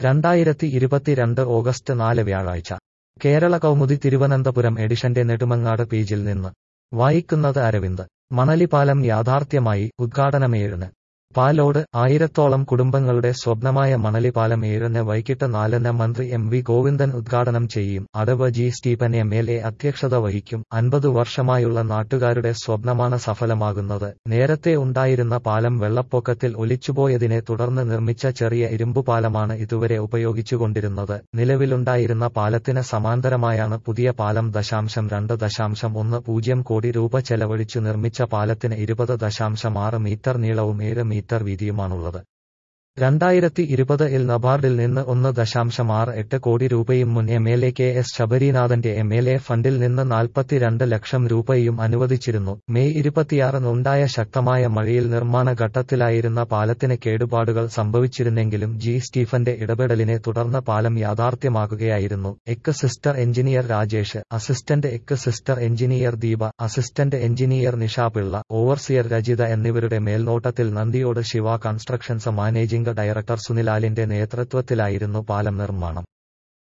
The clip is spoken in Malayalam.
രണ്ടായിരത്തി ഇരുപത്തിരണ്ട് ഓഗസ്റ്റ് നാല് വ്യാഴാഴ്ച കേരള കൗമുദി തിരുവനന്തപുരം എഡിഷന്റെ നെടുമങ്ങാട് പേജിൽ നിന്ന് വായിക്കുന്നത് അരവിന്ദ് മണലിപ്പാലം യാഥാർത്ഥ്യമായി ഉദ്ഘാടനം ഏഴിന് പാലോട് ആയിരത്തോളം കുടുംബങ്ങളുടെ സ്വപ്നമായ മണലിപ്പാലം ഏഴിന് വൈകിട്ട് നാലിന് മന്ത്രി എം വി ഗോവിന്ദൻ ഉദ്ഘാടനം ചെയ്യും അടവ് G Stephen M L A അധ്യക്ഷത വഹിക്കും അൻപത് വർഷമായുള്ള നാട്ടുകാരുടെ സ്വപ്നമാണ് സഫലമാകുന്നത് നേരത്തെ ഉണ്ടായിരുന്ന പാലം വെള്ളപ്പൊക്കത്തിൽ ഒലിച്ചുപോയതിനെ തുടർന്ന് നിർമ്മിച്ച ചെറിയ ഇരുമ്പുപാലമാണ് ഇതുവരെ ഉപയോഗിച്ചുകൊണ്ടിരുന്നത് നിലവിലുണ്ടായിരുന്ന പാലത്തിന് സമാന്തരമായാണ് പുതിയ പാലം ദശാംശം രണ്ട് ദശാംശം ഒന്ന് പൂജ്യം കോടി രൂപ ചെലവഴിച്ചു നിർമ്മിച്ച പാലത്തിന് ഇരുപത് ദശാംശം ആറ് മീറ്റർ നീളവും ഏഴ് മീറ്റർ വീതിയുമാണുള്ളത് രണ്ടായിരത്തി ഇരുപത് ഇൽ നബാർഡിൽ നിന്ന് ഒന്ന് ദശാംശം ആറ് എട്ട് കോടി രൂപയും മുൻ M L A K S ശബരീനാഥന്റെ എം എൽ എ ഫണ്ടിൽ നിന്ന് നാൽപ്പത്തിരണ്ട് ലക്ഷം രൂപയും അനുവദിച്ചിരുന്നു മെയ് ഇരുപത്തിയാറിന് ഉണ്ടായ ശക്തമായ മഴയിൽ നിർമ്മാണ ഘട്ടത്തിലായിരുന്ന പാലത്തിന് കേടുപാടുകൾ സംഭവിച്ചിരുന്നെങ്കിലും ജി സ്റ്റീഫന്റെ ഇടപെടലിനെ തുടർന്ന് പാലം യാഥാർത്ഥ്യമാകുകയായിരുന്നു executive engineer Rajesh assistant executive engineer Deepa assistant engineer Nishapillai overseer Rajitha എന്നിവരുടെ മേൽനോട്ടത്തിൽ Nanniyode Shiva constructions managing director സുനിലാലിന്റെ നേതൃത്വത്തിലായിരുന്നു പാലം നിർമ്മാണം